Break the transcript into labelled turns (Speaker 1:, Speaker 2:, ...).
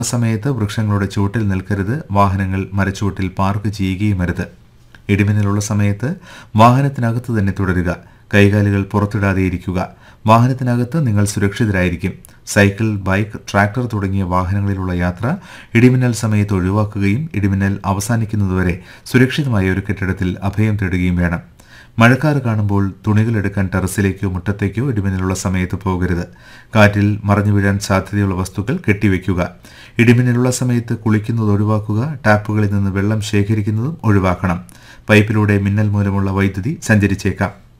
Speaker 1: സമയത്ത് വൃക്ഷങ്ങളുടെ ചുവട്ടിൽ നിൽക്കരുത് വാഹനങ്ങൾ മരച്ചുവട്ടിൽ പാർക്ക് ചെയ്യുകയുമരുത് ഇടിമിന്നലുള്ള സമയത്ത് വാഹനത്തിനകത്ത് തന്നെ തുടരുക കൈകാലുകൾ പുറത്തിടാതെ ഇരിക്കുക വാഹനത്തിനകത്ത് നിങ്ങൾ സുരക്ഷിതരായിരിക്കും സൈക്കിൾ ബൈക്ക് ട്രാക്ടർ തുടങ്ങിയ വാഹനങ്ങളിലുള്ള യാത്ര ഇടിമിന്നൽ സമയത്ത് ഒഴിവാക്കുകയും ഇടിമിന്നൽ അവസാനിക്കുന്നതുവരെ സുരക്ഷിതമായ ഒരു കെട്ടിടത്തിൽ അഭയം തേടുകയും വേണം മഴക്കാറ് കാണുമ്പോൾ തുണികൾ എടുക്കാൻ ടെറസിലേക്കോ മുറ്റത്തേക്കോ ഇടിമിന്നലുള്ള സമയത്ത് പോകരുത് കാറ്റിൽ മറഞ്ഞു വീഴാൻ സാധ്യതയുള്ള വസ്തുക്കൾ കെട്ടിവെക്കുക ഇടിമിന്നലുള്ള സമയത്ത് കുളിക്കുന്നത് ഒഴിവാക്കുക ടാപ്പുകളിൽ നിന്ന് വെള്ളം ശേഖരിക്കുന്നതും ഒഴിവാക്കണം പൈപ്പിലൂടെ മിന്നൽ മൂലമുള്ള വൈദ്യുതി സഞ്ചരിച്ചേക്കാം